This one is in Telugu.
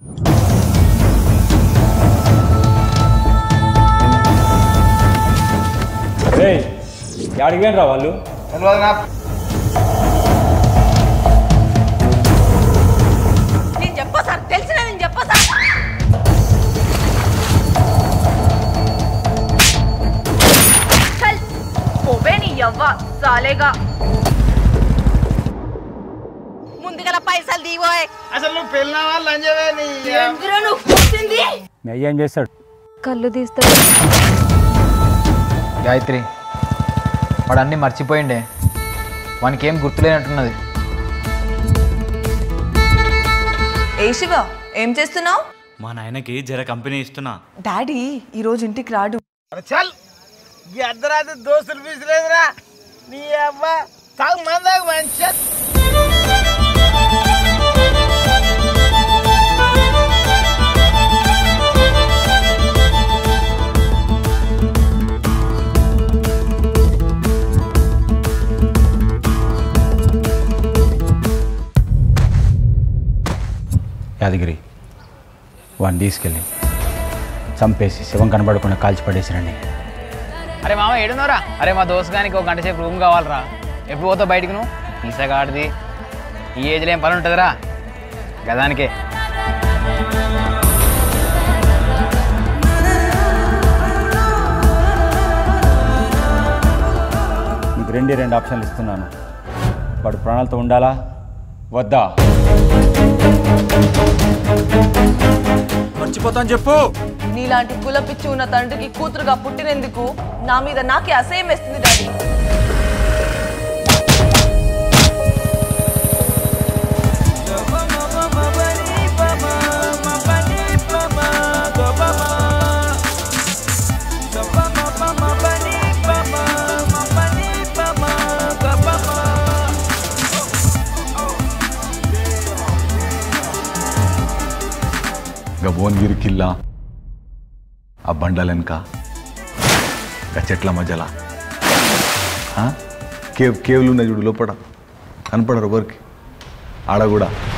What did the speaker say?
రే యాడికి పోయినరా వాళ్ళు నేను చెప్పా సార్ తెలిసిన నేను చెప్పా సార్ చల్ పోవే నీ యవ్వ సాలేగా ముందుగల పైసలు దీవోయ్ అసలు నువ్వు పెళ్ళిన వాళ్ళు అంజవే నీ ఎందులో నువ్వు కూర్చుంది మీ అయ్య ఏం చేస్తాడు కళ్ళు తీస్తాడు గాయత్రి వాడు అన్నీ మర్చిపోయిండే వానికి ఏం గుర్తులేనట్టున్నది ఏ శివ ఏం చేస్తున్నావు మా నాయనకి జర కంపెనీ ఇస్తున్నా డాడీ ఈరోజు ఇంటికి రాడు అరే చల్ ఈ అర్ధరాత్రి దోస్తులు పీసలేదురా నీ అవ్వ తాగు మందాకు మంచి యాదగిరి వాడిని తీసుకెళ్ళి చంపేసి శివం కనబడకుండా కాల్చి పడేసిరండి అరే మామ ఏడున్నారా అరే మా దోస్త్ గానికి ఒక గంట సేపు రూమ్ కావాలరా ఎప్పుడు పోతావు బయటికి నువ్వు ఈసగాడిది ఈ ఏజ్లో ఏం పని ఉంటుందిరా గదానికే మీకు రెండే రెండు ఆప్షన్లు ఇస్తున్నాను వాడు ప్రాణాలతో ఉండాలా వద్దా మర్చిపోతాను చెప్పు నీలాంటి కులపిచ్చి ఉన్న తండ్రికి కూతురుగా పుట్టినందుకు నా మీద నాకే అసహ్యం వేస్తుంది డాడీ ఇంకా భువనగిరి కిల్లా ఆ బండల వెనక ఆ చెట్ల మధ్యలో ఆ? కేవ్ కేవ్లు ఉన్నాయి చూడు లోపల కనపడరు ఎవరికి ఆడ కూడా